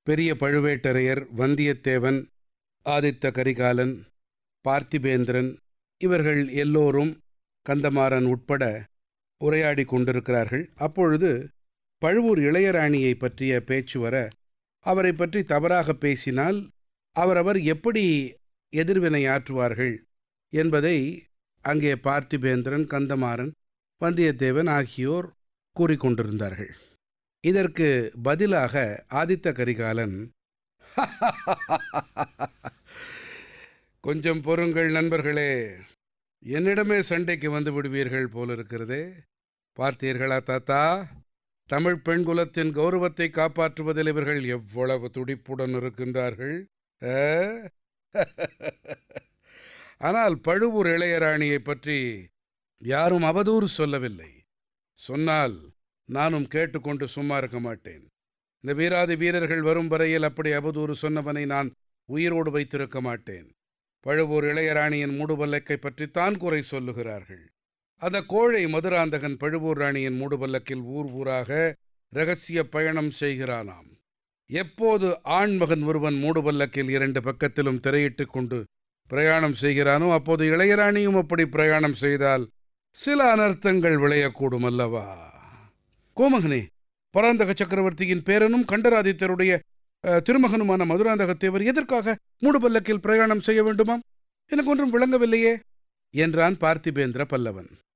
பெரிய பழுவேட்டரையர் வந்தியத்தேவன் ஆதித்த கரிகாலன் பார்த்திபேந்திரன் இவர்கள் எல்லோரும் கந்தமாறன் உட்பட உரையாடி கொண்டிருக்கிறார்கள் அப்பொழுது பழுவூர் இளையராணியை பற்றிய பேச்சு வர அவரை பற்றி தவறாக பேசினால் அவரவர் எப்படி எதிர்வினை ஆற்றுவார்கள் என்பதை அங்கே பார்த்திபேந்திரன் கந்தமாறன் வந்தியத்தேவன் ஆகியோர் கூறிக்கொண்டிருந்தார்கள் இதற்கு பதிலாக ஆதித்த கரிகாலன் கொஞ்சம் பொறுங்கள் நண்பர்களே என்னிடமே சண்டைக்கு வந்து விடுவீர்கள் போலிருக்கிறதே பார்த்தீர்களா தாத்தா தமிழ் பெண் குலத்தின் கௌரவத்தை காப்பாற்றுவதில் இவர்கள் எவ்வளவு துடிப்புடன் இருக்கின்றார்கள் ஆ? ஆனால் பழுவூர் இளையராணியை பற்றி யாரும் அவதூறு சொல்லவில்லை சொன்னால் நானும் கேட்டுக்கொண்டு சும்மா இருக்க மாட்டேன் இந்த வீராதி வீரர்கள் வரும் வரையில் அப்படி அவதூறு சொன்னவனை நான் உயிரோடு வைத்திருக்க மாட்டேன் பழுவூர் இளையராணியின் மூடுபல்லக்கை பற்றித்தான் குறை சொல்லுகிறார்கள் அந்த கோழை மதுராந்தகன் பழுவூர் ராணியின் மூடுபல்லக்கில் ஊர் ஊராக ரகசிய பயணம் செய்கிறானாம் எப்போது ஆண்மகன் ஒருவன் மூடுபல்லக்கில் இரண்டு பக்கத்திலும் திரையிட்டுக் கொண்டு பிரயாணம் செய்கிறானோ அப்போது இளையராணியும் அப்படி பிரயாணம் செய்தால் சில அனர்த்தங்கள் விளையக்கூடும் அல்லவா கோமகனே பராந்தக சக்கரவர்த்தியின் பேரனும் கண்டராதித்தருடைய அஹ், திருமகனுமான மதுராந்தகத்தேவர் எதற்காக மூடுபல்லக்கில் பிரயாணம் செய்ய வேண்டுமாம் எனக்கு ஒன்றும் விளங்கவில்லையே என்றான் பார்த்திபேந்திர பல்லவன்